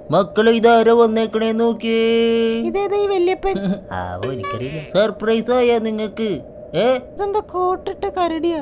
മക്കളെ ഇതാരാ വന്നേക്കണേ നോക്കിയേ ഇതേതാ ഈ വല്യപ്പൻ ആവോ എനിക്കറിയില്ല സർപ്രൈസ് ആയാ നിങ്ങക്ക് ഏ ഇതെന്താ കോട്ടിട്ട കരടിയാ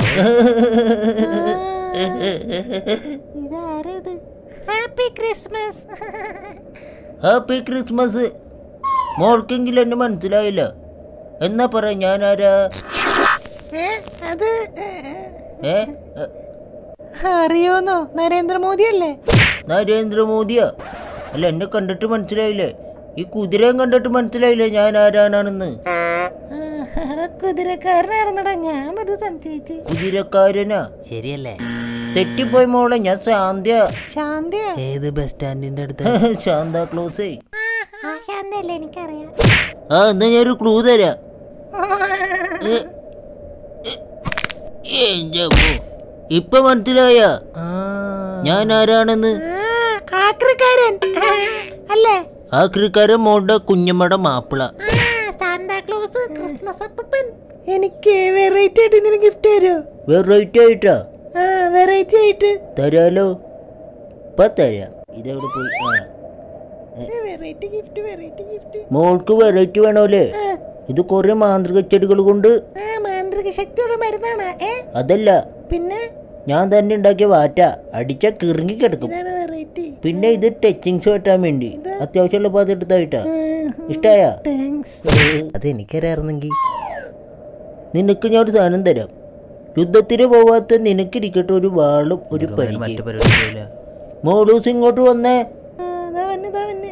ഇതാരാ ഇത് ഹാപ്പി ക്രിസ്മസ് ഹാപ്പി ക്രിസ്മസ് മോൾക്കെങ്കിലും എന്നെ മനസ്സിലായില്ല എന്നാ പറ ഞാനാരാ ഏ അത് ഏ അറിയോന്നോ നരേന്ദ്രമോദി അല്ലേ നരേന്ദ്രമോദിയാ അല്ല എന്നെ കണ്ടിട്ട് മനസ്സിലായില്ലേ ഈ കുതിരയും കണ്ടിട്ട് മനസ്സിലായില്ലേ ഞാൻ ആരാണെന്ന് കുതിരക്കാരനായിരുന്നടാ ഞാൻ അത് സംശയിച്ചു കുതിരക്കാരനാ ശരിയല്ലേ തെറ്റിപ്പോയി മോളെ ഞാൻ ശാന്ത ശാന്തിയാ ഏത് ബസ് സ്റ്റാൻഡിന്റെ അടുത്ത് ശാന്ത ക്ലോസേ ആ ശാന്തല്ലേ എനിക്കറിയാം ആ എന്നാ ഞാനൊരു ക്ലൂ തരാം ഏ, ഏ, എൻ്റെ അമ്മോ. ഇപ്പൊ മനസ്സിലായ ആ, ഞാൻ ആരാണെന്ന് ആക്രിക്കാരൻ അല്ലേ ആക്രിക്കാരൻ മോളുടെ കുഞ്ഞമ്മയുടെ മാപ്പിള സാന്താക്ലോസ് ക്രിസ്മസ് അപ്പൻ എനിക്ക് വെറൈറ്റി ആയിട്ട് എന്തെങ്കിലും ഗിഫ്റ്റ് തരുമോ വെറൈറ്റി ആയിട്ടാ ആ വെറൈറ്റി ആയിട്ട് തരാലോ ഇപ്പൊ തരാം ഇതെവിടെ പോയി ആ വെറൈറ്റി ഗിഫ്റ്റ് വെറൈറ്റി ഗിഫ്റ്റ് മോൾക്ക് വെറൈറ്റി വേണോല്ലേ ഇത് കുറെ മാന്ത്രിക ചെടികൾ കൊണ്ട് ആ മാന്ത്രിക ശക്തിയുള്ള മരുന്നാണ് ഏ അതല്ല പിന്നെ ഞാൻ തന്നെ ഉണ്ടാക്കിയ വാറ്റ അടിച്ച കിറങ്ങി കിടക്കും ഇതാണ് വെറൈറ്റി പിന്നെ ഇത് ടച്ചിങ്സ് വെട്ടാൻ വേണ്ടി അത്യാവശ്യമുള്ള പാതെടുത്തായിട്ടാ ഇഷ്ടായ താങ്ക്സ് അത് എനിക്കറിയായിരുന്നെങ്കിൽ നിനക്ക് ഞാൻ ഒരു സാധനം തരാം യുദ്ധത്തിന് പോവാത്ത നിനക്കിരിക്കട്ടെ ഒരു വാളും ഒരു പരിചയം മറ്റു പരിപാടിയില്ല മോളൂസ് ഇങ്ങോട്ട് വന്നേ ഇതാ വന്നെ ഇതാ വന്നെ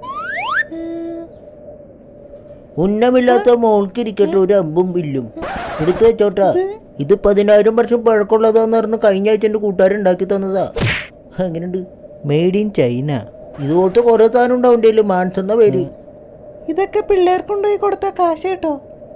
ഉന്നമില്ലാത്ത മോൾക്കിരിക്കട്ടെ ഒരു അമ്പും വില്ലും എടുത്തു വെച്ചോട്ടാ ഇത് പതിനായിരം വർഷം പഴക്കമുള്ളതാന്ന് പറഞ്ഞ് കഴിഞ്ഞ ആഴ്ച എൻ്റെ കൂട്ടുകാരൻ ഉണ്ടാക്കി തന്നതാ എങ്ങനെയുണ്ട് മെയ്ഡ് ഇൻ ചൈന ഇതുപോലത്തെ കുറേ സാധനം ഉണ്ടാവില്ലേ മാൻസ് എന്ന പേര് ഇതൊക്കെ പിള്ളേർക്ക് കൊണ്ടുപോയി കൊടുത്ത കാശ് കേട്ടോ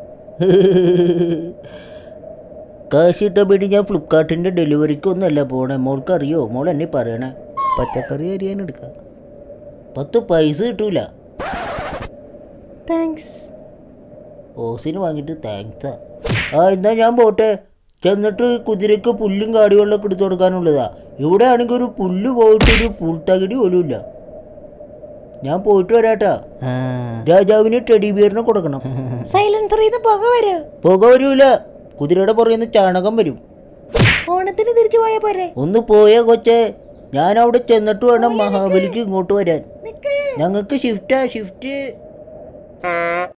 കാശിട്ട പേടി ഞാൻ ഫ്ലിപ്കാർട്ടിൻ്റെ ഡെലിവറിക്ക് ഒന്നല്ല പോണേ മോൾക്ക് അറിയോ മോൾ എന്നെ പറയണേ പച്ചക്കറി അരിയാൻ എടുക്കാം പത്ത് പൈസ കിട്ടൂല താങ്ക്സ് ഓസിന് വാങ്ങിയിട്ട് താങ്ക്സാ ആ എന്നാ ഞാൻ പോട്ടെ ചെന്നിട്ട് കുതിരയ്ക്ക് പുല്ലും കാടിവെള്ളമൊക്കെ എടുത്തു കൊടുക്കാനുള്ളതാ ഇവിടെ ആണെങ്കിൽ ഒരു പുല്ല് പോയിട്ട് ഒരു പുൽത്തകിടി പോലും ഇല്ല ഞാൻ പോയിട്ട് വരാട്ടാ ആ, രാജാവിന് ടെഡി ബിയറിനെ കൊടുക്കണം സൈലൻസർ ചെയ്ത് പുക വരോ പുക വരൂല കുതിരയുടെ പുറകിൽ നിന്ന് ചാണകം വരും ഓണത്തിന് തിരിച്ചു പോയ പോരെ ഒന്ന് പോയേ കൊച്ചേ ഞാൻ അവിടെ ചെന്നിട്ട് വേണം മഹാബലിക്ക് ഇങ്ങോട്ട് വരാൻ നിക്ക് ഞങ്ങൾക്ക് ഷിഫ്റ്റാ ഷിഫ്റ്റ്